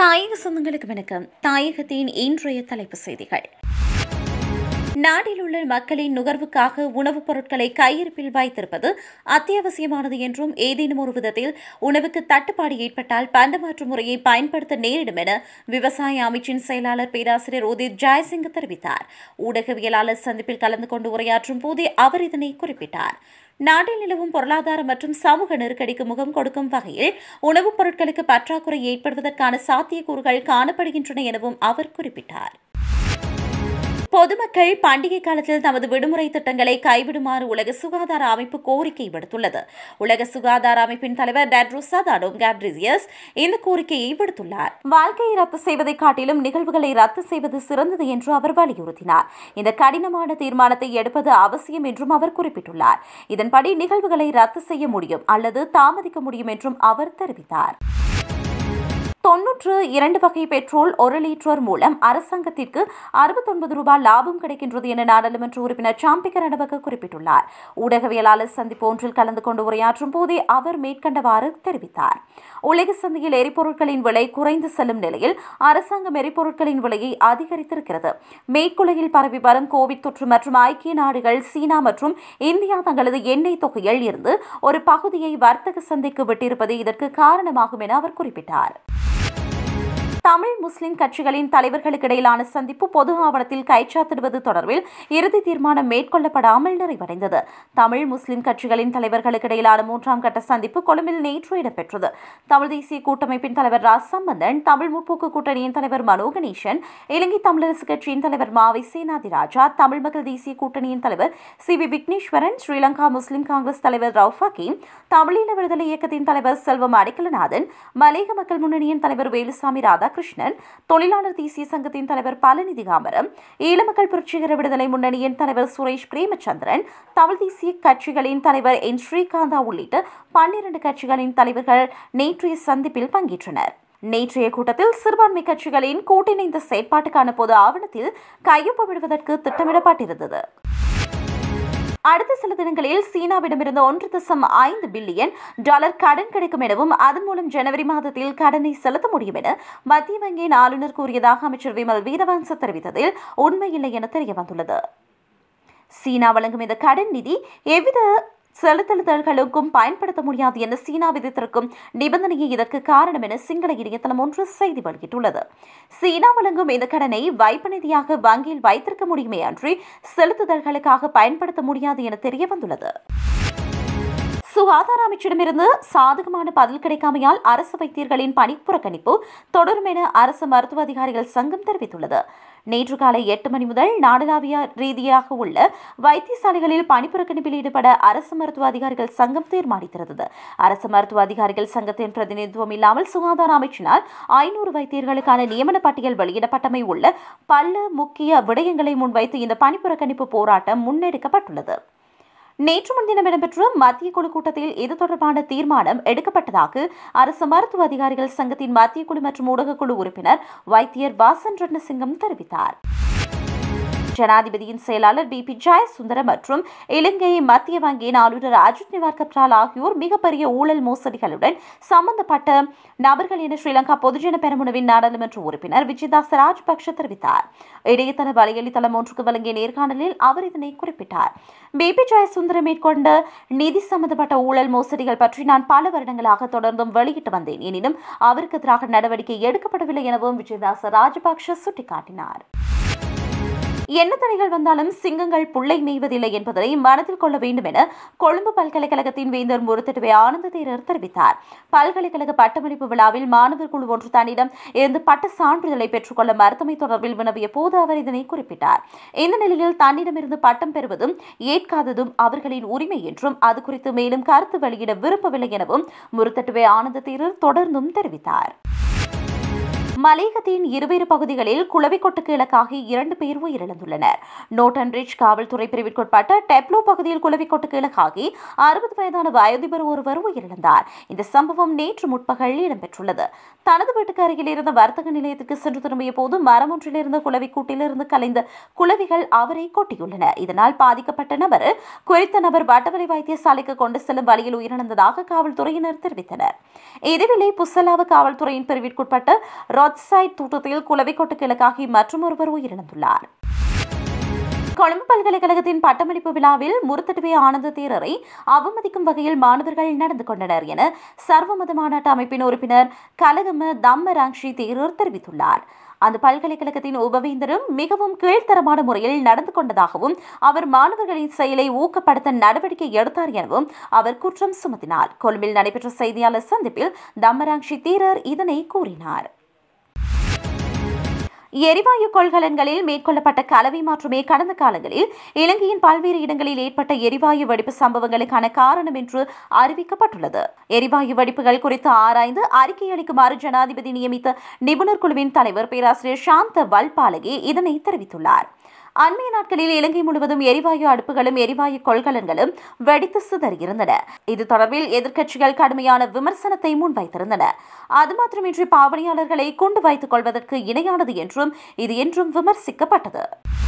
தாயக சொந்தங்களுக்கு வணக்கம் தாயகத்தின் இன்றைய தலைப்பு செய்திகள் நாட்டில் உள்ள மக்களின் நுகர்வுக்காக உணவுப் பொருட்களை கையிருப்பில் வைத்திருப்பது அத்தியாவசியமானது என்றும் ஏதேனும் ஒரு விதத்தில் உணவுக்கு தட்டுப்பாடு ஏற்பட்டால் பண்டமாற்று முறையை பயன்படுத்த நேரிடும் என விவசாய அமைச்சின் செயலாளர் பேராசிரியர் உதித் ஜெயசிங் தெரிவித்தார் ஊடகவியலாளர் சந்திப்பில் கலந்து கொண்டு உரையாற்றும் போதே அவர் இதனை குறிப்பிட்டார் நாட்டில் நிலவும் பொருளாதார மற்றும் சமூக நெருக்கடிக்கு முகம் கொடுக்கும் வகையில் உணவுப் பொருட்களுக்கு பற்றாக்குறை ஏற்படுவதற்கான சாத்தியக்கூறுகள் காணப்படுகின்றன எனவும் அவர் குறிப்பிட்டார் பொதுமக்கள் பண்டிகை காலத்தில் தமது விடுமுறை திட்டங்களை கைவிடுமாறு உலக சுகாதார அமைப்பு கோரிக்கை விடுத்துள்ளது உலக சுகாதார அமைப்பின் தலைவர் டெட்ரோஸ் அதானோம் கேப்ரிசியஸ் இந்த கோரிக்கையை விடுத்துள்ளார் வாழ்க்கையை ரத்து செய்வதை காட்டிலும் நிகழ்வுகளை ரத்து செய்வது சிறந்தது என்று அவர் வலியுறுத்தினார் இந்த கடினமான தீர்மானத்தை எடுப்பது அவசியம் என்றும் அவர் குறிப்பிட்டுள்ளார் இதன்படி நிகழ்வுகளை ரத்து செய்ய முடியும் அல்லது தாமதிக்க முடியும் என்றும் அவர் தெரிவித்தார் தொன்னூற்று இரண்டு வகை பெட்ரோல் ஒரு லிட்டர் மூலம் அரசாங்கத்திற்கு அறுபத்தொன்பது ரூபாய் லாபம் கிடைக்கின்றது என நாடாளுமன்ற உறுப்பினர் சாம்பிக்க ரணவக குறிப்பிட்டுள்ளார் ஊடகவியலாளர் சந்திப்பு ஒன்றில் கலந்து கொண்டு உரையாற்றும் போதே அவர் மேற்கண்டவாறு தெரிவித்தார் உலக சந்தையில் எரிபொருட்களின் விலை குறைந்து செல்லும் நிலையில் அரசாங்கம் எரிபொருட்களின் விலையை அதிகரித்திருக்கிறது மேற்குலகில் பரவி வரும் கோவிட் தொற்று மற்றும் ஐக்கிய நாடுகள் சீனா மற்றும் இந்தியா தங்களது எண்ணெய் தொகையில் இருந்து ஒரு பகுதியை வர்த்தக சந்தைக்கு விட்டிருப்பது இதற்கு காரணமாகும் என அவர் குறிப்பிட்டார் தமிழ் முஸ்லிம் கட்சிகளின் தலைவர்களுக்கு இடையிலான சந்திப்பு பொது ஆவணத்தில் கைச்சாத்திடுவது தொடர்பில் இறுதி தீர்மானம் மேற்கொள்ளப்படாமல் நிறைவடைந்தது தமிழ் முஸ்லிம் கட்சிகளின் தலைவர்களுக்கு இடையிலான மூன்றாம் கட்ட சந்திப்பு கொழும்பில் நேற்று இடம்பெற்றது தமிழ் தேசிய கூட்டமைப்பின் தலைவர் ரா சம்பந்தன் தமிழ் முற்போக்கு கூட்டணியின் தலைவர் மனோ கணேசன் இலங்கை தமிழரசு கட்சியின் தலைவர் மாவை சேனாதிராஜா தமிழ் மக்கள் தேசிய கூட்டணியின் தலைவர் C V Wigneswaran Sri Lanka Muslim Congress தலைவர் ரவுஃப் ஹக்கீம் தமிழீழ விடுதலை இயக்கத்தின் தலைவர் செல்வம் அடைக்கலநாதன் மலேக மக்கள் முன்னணியின் தலைவர் வேலுசாமி ராதா ராதாகிருஷ்ணன் தொழிலாளர் தேசிய சங்கத்தின் தலைவர் பழனிதி காமரம் ஈழமக்கள் புரட்சிகர விடுதலை முன்னணியின் தலைவர் சுரேஷ் பிரேமச்சந்திரன் தமிழ் தேசிய கட்சிகளின் தலைவர் என் ஸ்ரீகாந்தா உள்ளிட்ட பன்னிரண்டு கட்சிகளின் தலைவர்கள் நேற்றைய சந்திப்பில் பங்கேற்றனர் நேற்றைய கூட்டத்தில் சிறுபான்மை கட்சிகளின் கூட்டிணைந்த செயற்பாட்டுக்கான பொது ஆவணத்தில் கையொப்பமிடுவதற்கு திட்டமிடப்பட்டிருந்தது அடுத்த சில தினங்களில் சீனாவிடமிருந்து ஒன்று தசம் ஐந்து பில்லியன் டாலர் கடன் கிடைக்கும் எனவும் அதன் மூலம் ஜனவரி மாதத்தில் கடனை செலுத்த முடியும் என மத்திய வங்கியின் ஆளுநர் கூறியதாக அமைச்சர் விமல் வீரவன்ச தெரிவித்ததில் உண்மையில்லை என தெரியவந்துள்ளது சீனா வழங்கும் இந்த கடன் நிதி எவ்வித செலுத்தலுதல்களுக்கும் பயன்படுத்த முடியாது என சீனா விதித்திருக்கும் நிபந்தனையே இதற்கு காரணம் என சிங்கள இணையதளம் ஒன்று செய்தி வெளியிட்டுள்ளது சீனா வழங்கும் இந்த கடனை வைப்பு நிதியாக வங்கியில் வைத்திருக்க முடியுமே அன்றி செலுத்துதல்களுக்காக பயன்படுத்த முடியாது என தெரிய வந்துள்ளது சுகாதார அமைச்சிடமிருந்து சாதகமான பதில் கிடைக்காமையால் அரசு வைத்தியர்களின் பணி புறக்கணிப்பு தொடரும் என அரசு மருத்துவ அதிகாரிகள் சங்கம் தெரிவித்துள்ளது நேற்று காலை எட்டு மணி முதல் நாடளாவிய ரீதியாக உள்ள வைத்தியசாலைகளில் பணிப்புறக்கணிப்பில் ஈடுபட அரசு மருத்துவ அதிகாரிகள் சங்கம் தீர்மானித்திருந்தது அரசு மருத்துவ அதிகாரிகள் சங்கத்தின் பிரதிநிதித்துவம் இல்லாமல் சுகாதார அமைச்சினால் ஐநூறு வைத்தியர்களுக்கான நியமன பட்டியல் வெளியிடப்பட்டமை உள்ள பல முக்கிய விடயங்களை முன்வைத்து இந்த பணிப்புறக்கணிப்பு போராட்டம் முன்னெடுக்கப்பட்டுள்ளது நேற்று முன்தினம் இடம்பெற்ற மத்திய குழு கூட்டத்தில் இது தொடர்பான தீர்மானம் எடுக்கப்பட்டதாக அரசு மருத்துவ அதிகாரிகள் சங்கத்தின் மத்திய குழு மற்றும் ஊடகக்குழு உறுப்பினர் வைத்தியர் வாசன் ரட்னசிங்கம் தெரிவித்தார் ஜனாதிபதியின் செயலாளர் பி பி ஜெயசுந்தர மற்றும் இலங்கை மத்திய வங்கியின் ஆளுநர் அஜித் நிவார் கப்ரால் ஆகியோர் மிகப்பெரிய ஊழல் மோசடிகளுடன் சம்பந்தப்பட்ட நபர்கள் என ஸ்ரீலங்கா பொதுஜன பெரமுனவின் நாடாளுமன்ற உறுப்பினர் விஜயதாச ராஜபக்ஷ தெரிவித்தார் இடையத்தன வலையளித்தளம் ஒன்றுக்கு வழங்கிய நேர்காணலில் அவர் இதனை குறிப்பிட்டார் பி பி ஜெயசுந்தர மேற்கொண்ட நிதி சம்பந்தப்பட்ட ஊழல் மோசடிகள் பற்றி நான் பல வருடங்களாக தொடர்ந்தும் வெளியிட்டு வந்தேன் எனினும் அவருக்கு எதிராக நடவடிக்கை எடுக்கப்படவில்லை எனவும் விஜயதாச ராஜபக்ஷ சுட்டிக்காட்டினார் என்ன தடைகள் வந்தாலும் சிங்கங்கள் புள்ளை மேய்வதில்லை என்பதனை மனதில் கொள்ள வேண்டும் என கொழும்பு பல்கலைக்கழகத்தின் வேந்தர் முருத்தட்டுவை ஆனந்த தேரர் தெரிவித்தார் பல்கலைக்கழக பட்டமளிப்பு விழாவில் மாணவர் குழு ஒன்று தன்னிடம் இருந்து பட்ட சான்றிதழை பெற்றுக்கொள்ள மருத்துவமை தொடர்பில் வினவிய போது அவர் இதனை குறிப்பிட்டார் இந்த நிலையில் தன்னிடமிருந்து பட்டம் பெறுவதும் ஏற்காததும் அவர்களின் உரிமை என்றும் அது குறித்து மேலும் கருத்து வெளியிட விரும்பவில்லை எனவும் முருத்தட்டுவை ஆனந்த தேரர் தொடர்ந்தும் தெரிவித்தார் மலையகத்தின் இருவேறு பகுதிகளில் குளவிக்கொட்டுக்கு இலக்காக இரண்டு பேர் உயிரிழந்துள்ளனர் நோட்டன் ரிச் காவல்துறை பிரிவிற்குட்பட்ட டெப்லோ பகுதியில் குளவிக்கொட்டுக்கு இலக்காகி அறுபது வயதான வயோதிபர் ஒருவர் உயிரிழந்தார் இந்த சம்பவம் நேற்று முற்பகல் இடம்பெற்றுள்ளது தனது வீட்டுக்கு அருகில் இருந்த வர்த்தக நிலையத்துக்கு சென்று திரும்பிய போது மரம் ஒன்றில் இருந்த குளவிக்கூட்டிலிருந்து கலைந்த குளவிகள் அவரை கொட்டியுள்ளன இதனால் பாதிக்கப்பட்ட நபர் குறித்த நபர் வட்டவலை வைத்தியசாலைக்கு கொண்டு செல்லும் வழியில் உயிரிழந்ததாக காவல்துறையினர் தெரிவித்தனர் இதேவேளை புசலாவ காவல்துறையின் பிரிவிற்குட்பட்ட நார்த்சைட் தோட்டத்தில் குளவி கொட்டு கிழக்காகி மற்றொருவர் உயிரிழந்துள்ளார் கொழும்பு பல்கலைக்கழகத்தின் பட்டமளிப்பு விழாவில் முருத்தட்டுவே ஆனந்த தேரரை அவமதிக்கும் வகையில் மாணவர்கள் நடந்து கொண்டனர் என சர்வமத மாநாட்டு அமைப்பின் உறுப்பினர் கலகம தம்ம ராங்ஷி தேரர் தெரிவித்துள்ளார் அந்த பல்கலைக்கழகத்தின் உபவேந்தரும் மிகவும் கீழ்த்தரமான முறையில் நடந்து கொண்டதாகவும் அவர் மாணவர்களின் செயலை ஊக்கப்படுத்த நடவடிக்கை எடுத்தார் எனவும் அவர் குற்றம் சுமத்தினார் கொழும்பில் நடைபெற்ற செய்தியாளர் சந்திப்பில் தம்மராங்ஷி தீரர் இதனை கூறினார் எரிவாயு கொள்கலன்களில் மேற்கொள்ளப்பட்ட கலவை மாற்றமே கடந்த காலங்களில் இலங்கையின் பல்வேறு இடங்களில் ஏற்பட்ட எரிவாயு வெடிப்பு சம்பவங்களுக்கான காரணம் என்று அறிவிக்கப்பட்டுள்ளது எரிவாயு வெடிப்புகள் குறித்து ஆராய்ந்து அறிக்கை அளிக்குமாறு ஜனாதிபதி நியமித்த நிபுணர் குழுவின் தலைவர் பேராசிரியர் சாந்த வல்பாலகி இதனை தெரிவித்துள்ளார் அண்மைய நாட்களில் இலங்கை முழுவதும் எரிவாயு அடுப்புகளும் எரிவாயு கொள்கலன்களும் வெடித்து சிதறியிருந்தன இது தொடர்பில் எதிர்க்கட்சிகள் கடுமையான விமர்சனத்தை முன்வைத்திருந்தன அது மாத்திரமின்றி பாவனையாளர்களை கொண்டு வைத்துக் கொள்வதற்கு இணையானது என்றும் இது என்றும் விமர்சிக்கப்பட்டது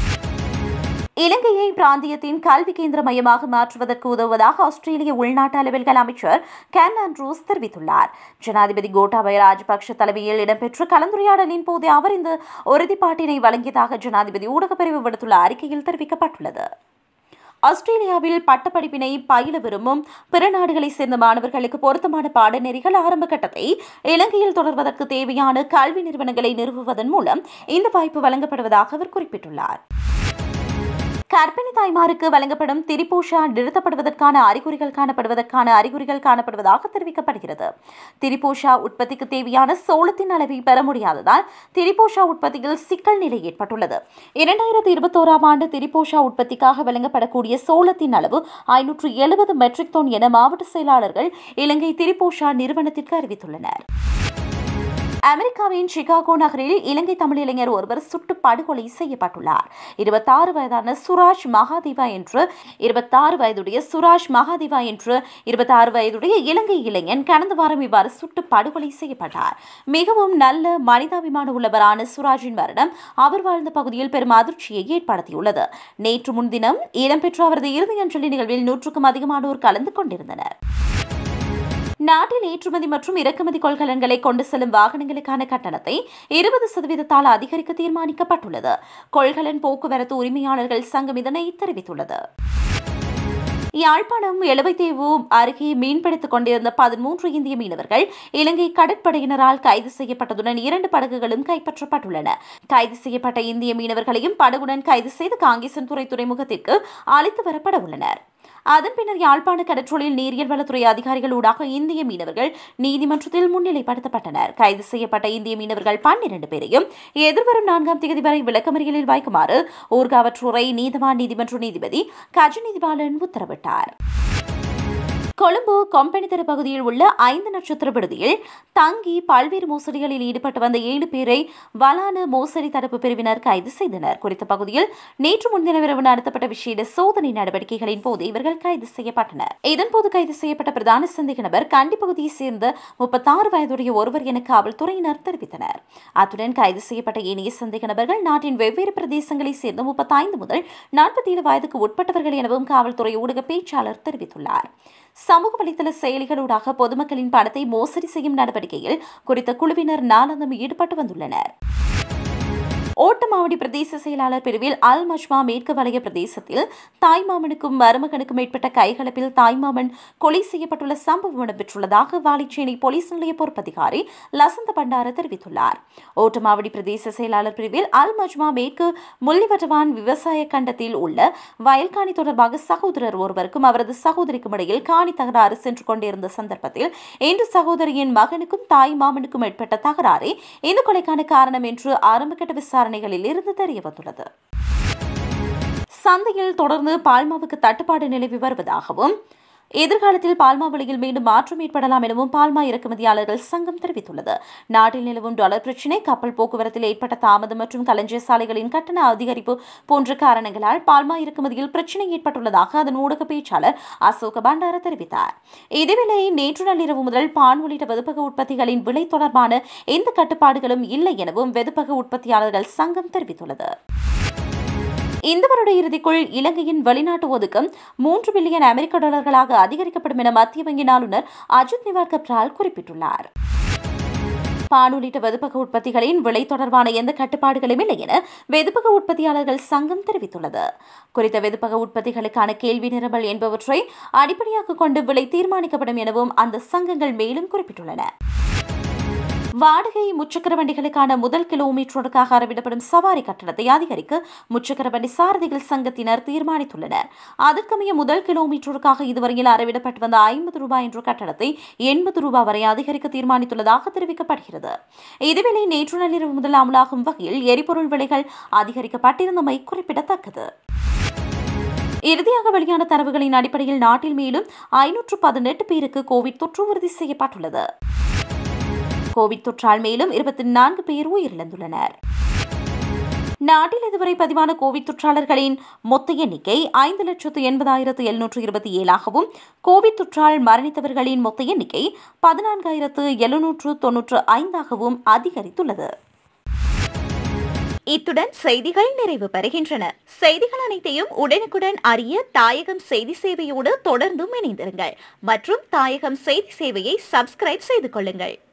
இலங்கையை பிராந்தியத்தின் கல்வி கேந்திர மையமாக மாற்றுவதற்கு உதவுவதாக ஆஸ்திரேலிய உள்நாட்டு அலுவல்கள் அமைச்சர் கேன் ஆண்ட்ரூஸ் தெரிவித்துள்ளார் ஜனாதிபதி கோட்டாபய ராஜபக்ஷ தலைமையில் இடம்பெற்ற கலந்துரையாடலின் போது அவர் இந்த உறுதிப்பாட்டினை வழங்கியதாக ஜனாதிபதி ஊடகப்பிரிவு விடுத்துள்ள அறிக்கையில் தெரிவிக்கப்பட்டுள்ளது ஆஸ்திரேலியாவில் பட்டப்படிப்பினை பயில விரும்பும் பிற நாடுகளைச் சேர்ந்த மாணவர்களுக்கு பொருத்தமான பாடநெறிகள் ஆரம்ப கட்டத்தை இலங்கையில் தொடர்வதற்கு தேவையான கல்வி நிறுவனங்களை நிறுவுவதன் மூலம் இந்த வாய்ப்பு வழங்கப்படுவதாக அவர் குறிப்பிட்டுள்ளார் கர்ப்பிணி தாய்மாருக்கு வழங்கப்படும் திரிபூஷா நிறுத்தப்படுவதற்கான அறிகுறிகள் காணப்படுவதற்கான அறிகுறிகள் காணப்படுவதாக தெரிவிக்கப்படுகிறது திரிபூஷா உற்பத்திக்கு தேவையான சோளத்தின் அளவை பெற முடியாததால் திரிபூஷா உற்பத்தியில் சிக்கல் நிலை ஏற்பட்டுள்ளது இரண்டாயிரத்தி இருபத்தோராம் ஆண்டு திரிபூஷா உற்பத்திக்காக வழங்கப்படக்கூடிய சோளத்தின் அளவு ஐநூற்று எழுபது மெட்ரிக் டன் என மாவட்ட செயலாளர்கள் இலங்கை திரிபூஷா நிறுவனத்திற்கு அறிவித்துள்ளனர் அமெரிக்காவின் சிகாகோ நகரில் இலங்கை தமிழ் இளைஞர் ஒருவர் சுட்டு படுகொலை செய்யப்பட்டுள்ளார் இருபத்தாறு வயதான சுராஜ் மகாதேவா என்று இருபத்தாறு வயதுடைய சுராஜ் மகாதேவா என்று இருபத்தாறு வயதுடைய இலங்கை இளைஞன் கடந்த வாரம் இவ்வாறு சுட்டு படுகொலை செய்யப்பட்டார் மிகவும் நல்ல மனிதாபிமான உள்ளவரான சுராஜின் மரணம் அவர் வாழ்ந்த பகுதியில் பெரும் அதிர்ச்சியை ஏற்படுத்தியுள்ளது நேற்று முன்தினம் இடம்பெற்ற அவரது இறுதி அஞ்சலி நிகழ்வில் நூற்றுக்கும் அதிகமானோர் கலந்து கொண்டிருந்தனர் நாட்டில் ஏற்றுமதி மற்றும் இறக்குமதி கொள்கலன்களை கொண்டு செல்லும் வாகனங்களுக்கான கட்டணத்தை இருபது சதவீதத்தால் அதிகரிக்க தீர்மானிக்கப்பட்டுள்ளது கொள்கலன் போக்குவரத்து உரிமையாளர்கள் சங்கம் இதனை தெரிவித்துள்ளது யாழ்ப்பாணம் எழுவைத்தீவு அருகே மீன்பிடித்துக் கொண்டிருந்த பதிமூன்று இந்திய மீனவர்கள் இலங்கை கடற்படையினரால் கைது செய்யப்பட்டதுடன் இரண்டு படகுகளும் கைப்பற்றப்பட்டுள்ளன கைது செய்யப்பட்ட இந்திய மீனவர்களையும் படகுடன் கைது செய்து காங்கேசன்துறை துறைமுகத்திற்கு அழைத்து வரப்பட உள்ளனர் அதன் பின்னர் யாழ்ப்பாண கடற்றொழில் நீரியல் வளத்துறை அதிகாரிகள் ஊடாக இந்திய மீனவர்கள் நீதிமன்றத்தில் முன்னிலைப்படுத்தப்பட்டனர் கைது செய்யப்பட்ட இந்திய மீனவர்கள் பன்னிரண்டு பேரையும் எதிர்வரும் நான்காம் தேதி வரை விளக்கமறியலில் வைக்குமாறு ஊர்காவற்றுறை நீதவான் நீதிமன்ற நீதிபதி கஜநீதிபாலன் உத்தரவிட்டார் கொழும்பு கொம்பனி தெரு பகுதியில் உள்ள ஐந்து நட்சத்திர விடுதியில் தங்கி பல்வேறு மோசடிகளில் ஈடுபட்டு வந்த ஏழு பேரை வலான மோசடி தடுப்பு பிரிவினர் கைது செய்தனர் குறித்த பகுதியில் நேற்று முன்தினம் இரவு நடத்தப்பட்ட விசேட சோதனை நடவடிக்கைகளின் போது இவர்கள் கைது செய்யப்பட்டனர் இதன்போது கைது செய்யப்பட்ட பிரதான சந்தேக நபர் கண்டி பகுதியைச் சேர்ந்த முப்பத்தாறு வயதுடைய ஒருவர் என காவல்துறையினர் தெரிவித்தனர் அத்துடன் கைது செய்யப்பட்ட ஏனைய சந்தேக நபர்கள் நாட்டின் வெவ்வேறு பிரதேசங்களைச் சேர்ந்த முப்பத்தைந்து முதல் நாற்பத்தி ஏழு வயதுக்கு உட்பட்டவர்கள் எனவும் காவல்துறை ஊடக பேச்சாளர் தெரிவித்துள்ளார் சமூக வலைதள செயலிகளூடாக பொதுமக்களின் பணத்தை மோசடி செய்யும் நடவடிக்கையில் குறித்த குழுவினர் நாளாந்தம் ஈடுபட்டு வந்துள்ளனர் ஓட்டமாவடி பிரதேச செயலாளர் பிரிவில் அல் மஜ்மா மேற்கு வலய பிரதேசத்தில் தாய்மாமனுக்கும் மருமகனுக்கும் ஏற்பட்ட கைகலப்பில் தாய்மாமன் கொலை செய்யப்பட்டுள்ள சம்பவம் இடம்பெற்றுள்ளதாக வாலிச்சேனை போலீஸ் நிலைய பொறுப்பதிகாரி லசந்த பண்டார தெரிவித்துள்ளார் ஓட்டமாவடி பிரதேச செயலாளர் பிரிவில் அல் மஜ்மா மேற்கு முள்ளிவட்டவான் விவசாய கண்டத்தில் உள்ள வயல்காணி தொடர்பாக சகோதரர் ஒருவருக்கும் அவரது சகோதரிக்கும் இடையில் காணி தகராறு சென்று கொண்டிருந்த சந்தர்ப்பத்தில் இன்று சகோதரியின் மகனுக்கும் தாய் மாமனுக்கும் ஏற்பட்ட தகராறே இந்த கொலைக்கான காரணம் என்று ஆரம்பகட்ட விசாரணைகளில் இருந்து தெரிய வந்துள்ளது சந்தையில் தொடர்ந்து பால்மாவுக்கு தட்டுப்பாடு நிலவி வருவதாகவும் எதிர்காலத்தில் பால்மா விலையில் மீண்டும் மாற்றம் ஏற்படலாம் எனவும் பால்மா இறக்குமதியாளர்கள் சங்கம் தெரிவித்துள்ளது நாட்டில் நிலவும் டாலர் பிரச்சினை கப்பல் போக்குவரத்தில் ஏற்பட்ட தாமதம் மற்றும் களஞ்சிய சாலைகளின் கட்டண அதிகரிப்பு போன்ற காரணங்களால் பால்மா இறக்குமதியில் பிரச்சினை ஏற்பட்டுள்ளதாக அதன் ஊடக பேச்சாளர் அசோக பண்டார தெரிவித்தார் இதேவேளை நேற்று நள்ளிரவு முதல் பான் உள்ளிட்ட வெதுப்பக உற்பத்திகளின் விலை தொடர்பான எந்த கட்டுப்பாடுகளும் இல்லை எனவும் வெதுப்பக உற்பத்தியாளர்கள் சங்கம் தெரிவித்துள்ளது இந்த வருட இறுதிக்குள் இலங்கையின் வெளிநாட்டு ஒதுக்கம் மூன்று பில்லியன் அமெரிக்க டாலர்களாக அதிகரிக்கப்படும் என மத்திய வங்கியின் ஆளுநர் அஜித் நிவார் கப்ரால் குறிப்பிட்டுள்ளார் பால் உள்ளிட்ட வெதுப்பக உற்பத்திகளின் விலை தொடர்பான எந்த கட்டுப்பாடுகளும் இல்லை என வெதுப்பக உற்பத்தியாளர்கள் சங்கம் தெரிவித்துள்ளது குறித்த வெதுப்பக உற்பத்திகளுக்கான கேள்வி நிரம்பல் என்பவற்றை அடிப்படையாக கொண்டு விலை தீர்மானிக்கப்படும் எனவும் அந்த சங்கங்கள் மேலும் குறிப்பிட்டுள்ளன வாடகை முச்சக்கர வண்டிகளுக்கான முதல் கிலோமீட்டருக்காக அறவிடப்படும் சவாரி கட்டணத்தை அதிகரிக்க முச்சக்கர வண்டி சாரதிகள் சங்கத்தினர் தீர்மானித்துள்ளனர் அதற்கமைய முதல் கிலோமீட்டருக்காக இதுவரையில் அறவிடப்பட்டு வந்த ஐம்பது ரூபாய் என்ற கட்டணத்தை எண்பது ரூபாய் வரை அதிகரிக்க தீர்மானித்துள்ளதாக தெரிவிக்கப்படுகிறது இதுவேளை நேற்று நள்ளிரவு முதல் அமலாகும் வகையில் எரிபொருள் விலைகள் அதிகரிக்கப்பட்டிருந்தமை குறிப்பிடத்தக்கது இறுதியாக வெளியான தரவுகளின் அடிப்படையில் நாட்டில் மேலும் ஐநூற்று பதினெட்டு பேருக்கு கோவிட் தொற்று உறுதி செய்யப்பட்டுள்ளது கோவிட் தொற்றால் மேலும் இருபத்தி நான்கு பேர் உயிரிழந்துள்ளனர் நாட்டில் இதுவரை பதிவான கோவிட் தொற்றாளர்களின் மொத்த எண்ணிக்கை ஐந்து லட்சத்து எண்பதாயிரத்து எழுநூற்று இருபத்தி ஏழாகவும் கோவிட் தொற்றால் மரணித்தவர்களின் மொத்த எண்ணிக்கை பதினான்காயிரத்து எழுநூற்று தொன்னூற்று ஐந்தாகவும் அதிகரித்துள்ளது இத்துடன் செய்திகள் நிறைவு பெறுகின்றன செய்திகள் அனைத்தையும் உடனுக்குடன் அறிய தாயகம் செய்தி சேவையோடு தொடர்ந்தும் இணைந்திருங்கள் மற்றும் தாயகம் செய்தி சேவையை சப்ஸ்கிரைப் செய்து கொள்ளுங்கள்